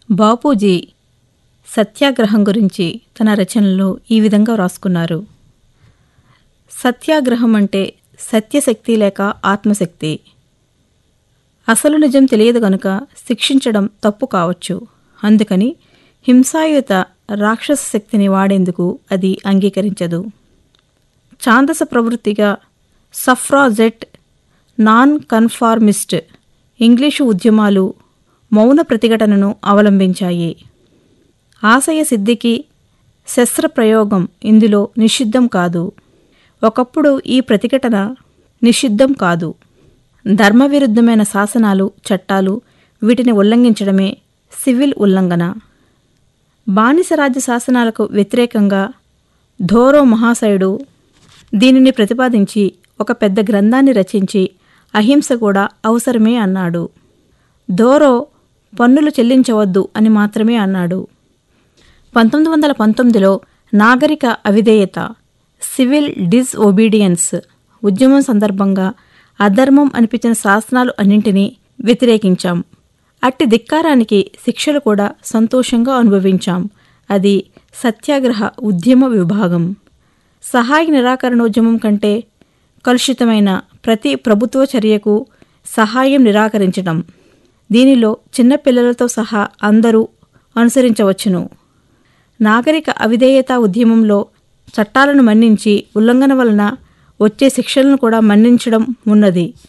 బాపూజీ సత్యాగ్రహం గురించి తన రచనలో ఈ విధంగా వ్రాసుకున్నారు సత్యాగ్రహం అంటే సత్యశక్తి లేక ఆత్మశక్తి అసలు నిజం తెలియదు గనుక శిక్షించడం తప్పు కావచ్చు అందుకని హింసాయుత రాక్షస శక్తిని వాడేందుకు అది అంగీకరించదు ఛాందస ప్రవృత్తిగా సఫ్రాజెట్ నాన్ కన్ఫార్మిస్ట్ ఇంగ్లీషు ఉద్యమాలు మౌన ప్రతిఘటనను అవలంబించాయి ఆశయ సిద్ధికి శస్త్రప్రయోగం ఇందులో నిషిద్ధం కాదు ఒకప్పుడు ఈ ప్రతిఘటన నిషిద్ధం కాదు ధర్మవిరుద్ధమైన శాసనాలు చట్టాలు వీటిని ఉల్లంఘించడమే సివిల్ ఉల్లంఘన బానిసరాజ్య శాసనాలకు వ్యతిరేకంగా ధోరో మహాశయుడు దీనిని ప్రతిపాదించి ఒక పెద్ద గ్రంథాన్ని రచించి అహింస కూడా అవసరమే అన్నాడు ధోరో పన్నులు చెల్లించవద్దు అని మాత్రమే అన్నాడు పంతొమ్మిది వందల పంతొమ్మిదిలో నాగరిక అవిధేయత సివిల్ డిస్ ఒబీడియన్స్ ఉద్యమం సందర్భంగా అధర్మం అనిపించిన శాసనాలు అన్నింటినీ వ్యతిరేకించాం అట్టి ధిక్కారానికి శిక్షలు కూడా సంతోషంగా అనుభవించాం అది సత్యాగ్రహ ఉద్యమ విభాగం సహాయ నిరాకరణోద్యమం కంటే కలుషితమైన ప్రతి ప్రభుత్వ చర్యకు సహాయం నిరాకరించడం దీనిలో చిన్నపిల్లలతో సహా అందరూ అనుసరించవచ్చును నాగరిక అవిధేయత ఉద్యమంలో చట్టాలను మన్నించి ఉల్లంఘన వలన వచ్చే శిక్షలను కూడా మన్నించడం ఉన్నది